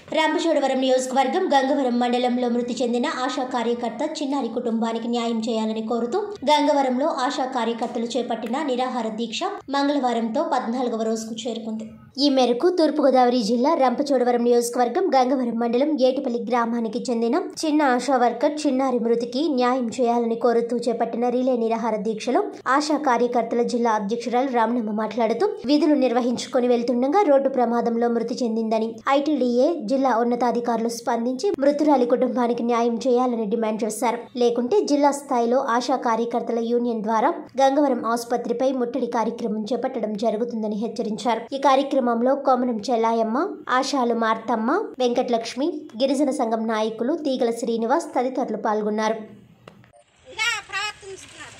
రాంపచోడవరం నియోజకవర్గం గంగవరం మండలంలో మృతి చెందిన ఆశా కార్యకర్త చిన్నారి కుటుంబానికి న్యాయం చేయాలని కోరుతూ గంగవరంలో ఆశా కార్యకర్తలు చేపట్టిన నిరాహార దీక్ష మంగళవారంతో పద్నాలుగవ రోజుకు చేరుకుంది ఈ మేరకు తూర్పుగోదావరి జిల్లా రంపచోడవరం నియోజకవర్గం గంగవరం మండలం ఏటిపల్లి గ్రామానికి చెందిన చిన్న ఆశా వర్కర్ చిన్నారి మృతికి న్యాయం చేయాలని కోరుతూ చేపట్టిన రిలే నిరాహార దీక్షలో ఆశా కార్యకర్తల జిల్లా అధ్యక్షురాలు రామనమ్మ మాట్లాడుతూ విధులు నిర్వహించుకొని వెళ్తుండగా రోడ్డు ప్రమాదంలో మృతి చెందిందని ఐటీడీఏ జిల్లా ఉన్నతాధికారులు స్పందించి మృతురాలి కుటుంబానికి న్యాయం చేయాలని డిమాండ్ చేశారు లేకుంటే జిల్లా స్థాయిలో ఆశా కార్యకర్తల యూనియన్ ద్వారా గంగవరం ఆసుపత్రిపై ముట్టడి కార్యక్రమం చేపట్టడం జరుగుతుందని హెచ్చరించారు ఈ కార్యక్రమంలో కోమనం చెల్లాయమ్మ ఆశాలు మార్తమ్మ వెంకటలక్ష్మి గిరిజన సంఘం నాయకులు తీగల శ్రీనివాస్ తదితరులు పాల్గొన్నారు ఇలా ప్రవర్తిస్తున్నారు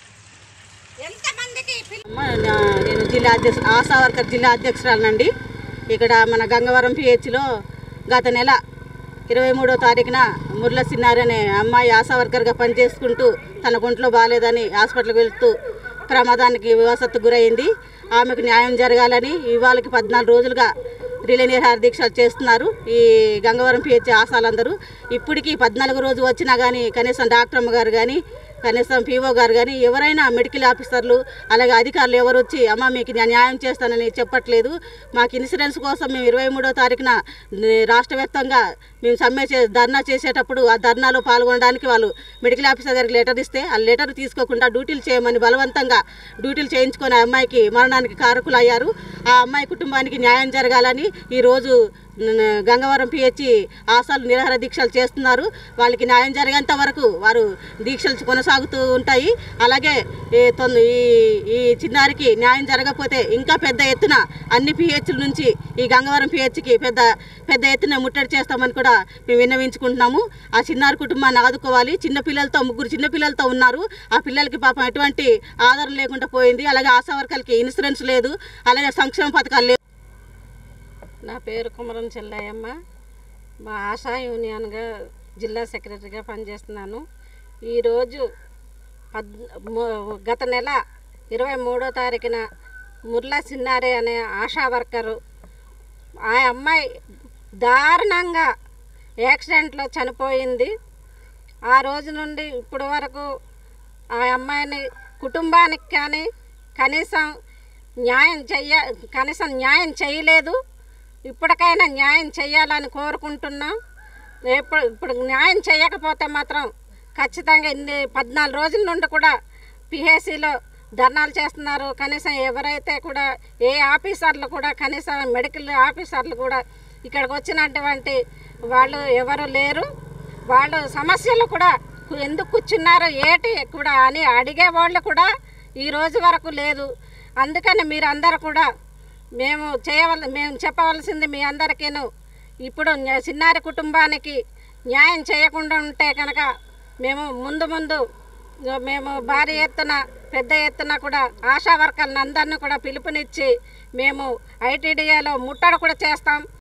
ఎంతమందికి పిల్ల- అమ్మ, నా- నేను జిల్లా అధ్యక్ష ఆశా వర్కర్ జిల్లా అధ్యక్షురాలనండి ఇక్కడ మన గంగవరం పిహెచ్లో గత నెల ఇరవై మూడో తారీఖున మురళ సిన్నారి అనే అమ్మాయి ఆశా వర్కర్గా పనిచేసుకుంటూ తన ఒంట్లో బాగాలేదని హాస్పిటల్కి వెళ్తూ ప్రమాదానికి వివాసత్తు గురైంది ఆమెకు న్యాయం జరగాలని ఇవాళకి పద్నాలుగు రోజులుగా రిలే నిరాహార దీక్షలు చేస్తున్నారు ఈ గంగవరం పిహెచ్ ఆశాలందరూ ఇప్పటికీ పద్నాలుగు రోజు వచ్చినా కానీ కనీసం డాక్టర్ అమ్మ గారు కానీ కనీసం పీఓ గారు కానీ ఎవరైనా మెడికల్ ఆఫీసర్లు అలాగే అధికారులు ఎవరు వచ్చి అమ్మ మీకు నేను న్యాయం చేస్తానని చెప్పట్లేదు మాకు ఇన్సూరెన్స్ కోసం మేము ఇరవై మూడో తారీఖున ని- రాష్ట్ర వ్యాప్తంగా మేము సమ్మె చే ధర్నా చేసేటప్పుడు ఆ ధర్నాలో పాల్గొనడానికి వాళ్ళు మెడికల్ ఆఫీసర్ గారికి లెటర్ ఇస్తే ఆ లెటర్ తీసుకోకుండా డ్యూటీలు చేయమని బలవంతంగా డ్యూటీలు చేయించుకొని ఆ అమ్మాయికి మరణానికి కారకులు అయ్యారు ఆ అమ్మాయి కుటుంబానికి న్యాయం జరగాలని ఈరోజు న- గంగవరం పిహెచ్సి ఆశాలు నిరాహార దీక్షలు చేస్తున్నారు వాళ్ళకి న్యాయం జరిగేంత వరకు వారు దీక్షలు కొనసాగుతూ ఉంటాయి అలాగే ఈ తొంద ఈ ఈ చిన్నారికి న్యాయం జరగకపోతే ఇంకా పెద్ద ఎత్తున అన్ని పిహెచ్ల నుంచి ఈ గంగవరం పిహెచ్కి పెద్ద పెద్ద ఎత్తున ముట్టడి చేస్తామని కూడా మేము విన్నవించుకుంటున్నాము ఆ చిన్నారి కుటుంబాన్ని ఆదుకోవాలి చిన్న పిల్లలతో ముగ్గురు చిన్న పిల్లలతో ఉన్నారు ఆ పిల్లలకి పాపం ఎటువంటి ఆధారం లేకుండా పోయింది అలాగే ఆశా వర్కర్లకి ఇన్సూరెన్స్ లేదు అలాగే సంక్షేమ పథకాలు లేవు నా పేరు కుమరం చెల్లయ్యమ్మ మా ఆశా యూనియన్గా జిల్లా సెక్రటరీగా పనిచేస్తున్నాను ఈరోజు పద్ ము- గత నెల ఇరవై మూడో తారీఖున ముర్లా సిన్నారే అనే ఆశా వర్కరు ఆ అమ్మాయి దారుణంగా యాక్సిడెంట్లో చనిపోయింది ఆ రోజు నుండి ఇప్పటి వరకు ఆ అమ్మాయిని కుటుంబానికి కానీ కనీసం న్యాయం చెయ్య కనీసం న్యాయం చేయలేదు ఇప్పటికైనా న్యాయం చేయాలని కోరుకుంటున్నాం ఇప్పుడు ఇప్పుడు న్యాయం చేయకపోతే మాత్రం ఖచ్చితంగా ఇన్ని పద్నాలుగు రోజుల నుండి కూడా పిహెసిలో ధర్నాలు చేస్తున్నారు కనీసం ఎవరైతే కూడా ఏ ఆఫీసర్లు కూడా కనీసం మెడికల్ ఆఫీసర్లు కూడా ఇక్కడికి వచ్చినటువంటి వాళ్ళు ఎవరు లేరు వాళ్ళు సమస్యలు కూడా కు- ఎందుకు కూర్చున్నారు ఏటి కూడా అని అడిగే వాళ్ళు కూడా ఈ రోజు వరకు లేదు అందుకని మీరందరూ కూడా మేము చేయవల మేము చెప్పవలసింది మీ అందరికీను ఇప్పుడు న్య- చిన్నారి కుటుంబానికి న్యాయం చేయకుండా ఉంటే కనుక మేము ముందు ముందు ఇగో మేము భారీ ఎత్తున పెద్ద ఎత్తున కూడా ఆశా వర్కర్లను అందరినీ కూడా పిలుపునిచ్చి మేము ఐటీడీఏలో ముట్టడి కూడా చేస్తాం